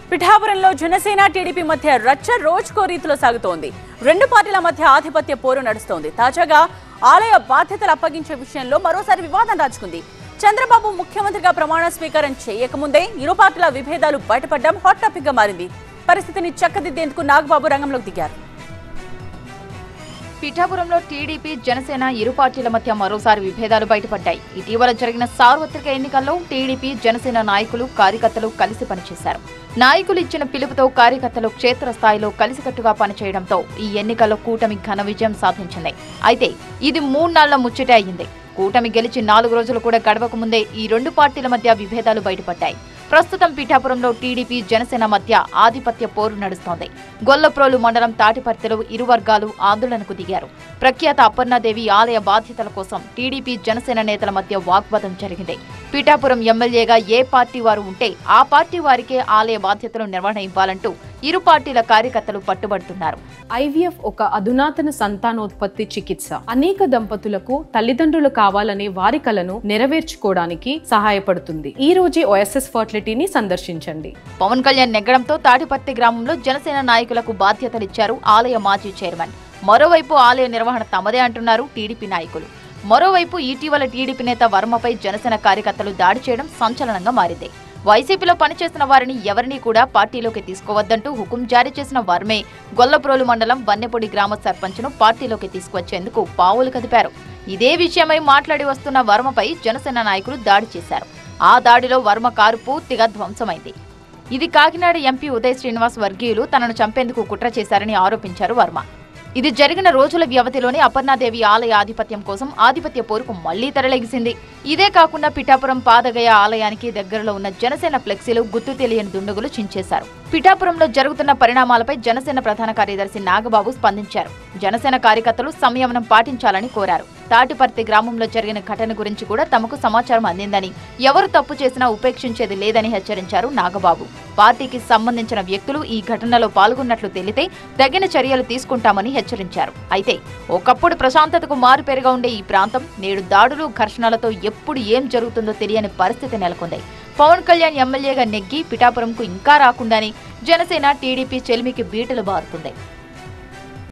పిఠాపురంలో జనసేన టీడీపీ మధ్య రచ్చ రోజుకో రీతిలో సాగుతోంది రెండు పార్టీల మధ్య ఆధిపత్య పోరు నడుస్తోంది తాజాగా ఆలయ బాధ్యతలు అప్పగించే విషయంలో మరోసారి వివాదం రాచుకుంది చంద్రబాబు ముఖ్యమంత్రిగా ప్రమాణ స్వీకారం చేయకముందే ఇరు పార్టీల విభేదాలు బయటపడడం హాట్ టాపిక్ గా మారింది పరిస్థితిని చక్కదిద్దేందుకు నాగబాబు రంగంలోకి దిగారు పిఠాపురంలో టీడీపీ జనసేన ఇరు పార్టీల మధ్య మరోసారి విభేదాలు బయటపడ్డాయి ఇటీవల జరిగిన సార్వత్రిక ఎన్నికల్లో టీడీపీ జనసేన నాయకులు కార్యకర్తలు కలిసి పనిచేశారు నాయకులు ఇచ్చిన పిలుపుతో కార్యకర్తలు క్షేత్రస్థాయిలో కలిసికట్టుగా పనిచేయడంతో ఈ ఎన్నికల్లో కూటమి ఘన విజయం సాధించింది అయితే ఇది మూడ్నాళ్ల ముచ్చటే అయింది కూటమి గెలిచి నాలుగు రోజులు కూడా గడవక ముందే ఈ రెండు పార్టీల మధ్య విభేదాలు బయటపడ్డాయి ప్రస్తుతం పిఠాపురంలో టీడీపీ జనసేన మధ్య ఆధిపత్య పోరు నడుస్తోంది గొల్లప్రోలు మండలం తాటిపర్తిలో ఇరు వర్గాలు ఆందోళనకు దిగారు ప్రఖ్యాత అపర్ణాదేవి ఆలయ బాధ్యతల కోసం టీడీపీ జనసేన నేతల మధ్య వాగ్వాదం జరిగింది పిఠాపురం ఎమ్మెల్యేగా ఏ పార్టీ వారు ఉంటే ఆ పార్టీ వారికే ఆలయ బాధ్యతలు నిర్వహణ ఇవ్వాలంటూ ఇరు పార్టీల కార్యకర్తలు పట్టుబడుతున్నారు ఐవీఎఫ్ ఒక అధునాతన సంతానోత్పత్తి చికిత్స అనేక దంపతులకు తల్లిదండ్రులు కావాలనే వారి కలను నెరవేర్చుకోవడానికి సహాయపడుతుంది ఈ రోజే ఓఎస్ఎస్ ఫర్టిలిటీని సందర్శించండి పవన్ కళ్యాణ్ నెగ్గడంతో తాటిపర్తి గ్రామంలో జనసేన నాయకులకు బాధ్యతలిచ్చారు ఆలయ మాజీ చైర్మన్ మరోవైపు ఆలయ నిర్వహణ తమదే అంటున్నారు టీడీపీ నాయకులు మరోవైపు ఇటీవల టీడీపీ నేత వర్మపై జనసేన కార్యకర్తలు దాడి చేయడం సంచలనంగా మారింది వైసీపీలో పనిచేస్తున్న వారిని ఎవరినీ కూడా పార్టీలోకి తీసుకోవద్దంటూ హుకుం జారీ చేసిన వర్మే గొల్లప్రోలు మండలం వన్నెపొడి గ్రామ సర్పంచ్ను పార్టీలోకి తీసుకొచ్చేందుకు పావులు కదిపారు ఇదే విషయమై మాట్లాడి వస్తున్న వర్మపై జనసేన నాయకులు దాడి చేశారు ఆ దాడిలో వర్మ కారు పూర్తిగా ధ్వంసమైంది ఇది కాకినాడ ఎంపీ ఉదయ్ శ్రీనివాస్ వర్గీయులు తనను చంపేందుకు కుట్ర చేశారని ఆరోపించారు వర్మ ఇది జరిగిన రోజుల వ్యవధిలోనే అపర్ణాదేవి ఆలయ ఆధిపత్యం కోసం ఆధిపత్య పోరుకు మళ్లీ తెరలెగిసింది ఇదే కాకుండా పిఠాపురం పాదగయ ఆలయానికి దగ్గరలో ఉన్న జనసేన ఫ్లెక్సీలు గుర్తు తెలియని దుండగులు చించేశారు పిఠాపురంలో జరుగుతున్న పరిణామాలపై జనసేన ప్రధాన కార్యదర్శి నాగబాబు స్పందించారు జనసేన కార్యకర్తలు సంయమనం పాటించాలని కోరారు తాటిపర్తి గ్రామంలో జరిగిన ఘటన గురించి కూడా తమకు సమాచారం అందిందని ఎవరు తప్పు చేసినా ఉపేక్షించేది లేదని హెచ్చరించారు నాగబాబు పార్టీకి సంబంధించిన వ్యక్తులు ఈ ఘటనలో పాల్గొన్నట్లు తెలితే తగిన చర్యలు తీసుకుంటామని హెచ్చరించారు అయితే ఒకప్పుడు ప్రశాంతతకు మారుపేరుగా ఉండే ఈ ప్రాంతం నేడు దాడులు ఘర్షణలతో ఎప్పుడు ఏం జరుగుతుందో తెలియని పరిస్థితి నెలకొంది పవన్ కళ్యాణ్ ఎమ్మెల్యేగా నెగ్గి పిఠాపురంకు ఇంకా రాకుండానే జనసేన టీడీపీ చెలిమికి బీటలు బారుతుంది